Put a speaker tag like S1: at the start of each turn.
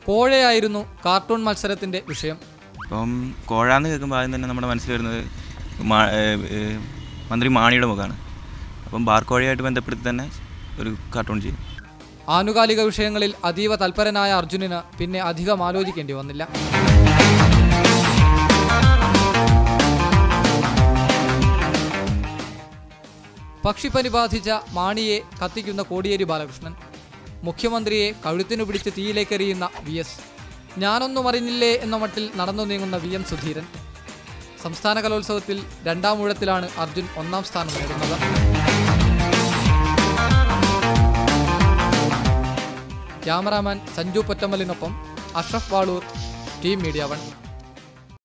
S1: കോഴയായിരുന്നു cartoon മത്സരത്തിന്റെ വിഷയം
S2: അപ്പം കോഴ എന്ന് കേൾക്കുമ്പോൾ ആദ്യം തന്നെ നമ്മുടെ മനസ്സിൽ വരുന്നത് മാ ഏഹ് ഏഹ് മന്ത്രി മാണിയുടെ മുഖമാണ് അപ്പം ബാർക്കോഴയായിട്ട് ബന്ധപ്പെടുത്തി തന്നെ ഒരു കാർട്ടൂൺ ചെയ്യും
S1: ആനുകാലിക വിഷയങ്ങളിൽ അതീവ തൽപരനായ അർജുനന് പിന്നെ അധികം ആലോചിക്കേണ്ടി വന്നില്ല പക്ഷിപ്പനി ബാധിച്ച മാണിയെ കത്തിക്കുന്ന കോടിയേരി ബാലകൃഷ്ണൻ മുഖ്യമന്ത്രിയെ കഴുത്തിനു പിടിച്ച് തീയിലേക്കെറിയുന്ന വി എസ് ഞാനൊന്നും അറിഞ്ഞില്ലേ എന്ന മട്ടിൽ നടന്നു നീങ്ങുന്ന വി എം സുധീരൻ സംസ്ഥാന കലോത്സവത്തിൽ രണ്ടാം ഊഴത്തിലാണ് അർജുൻ ഒന്നാം സ്ഥാനം നേടുന്നത് ക്യാമറാമാൻ സഞ്ജു പൊറ്റമ്മലിനൊപ്പം Ashraf Valoor team media one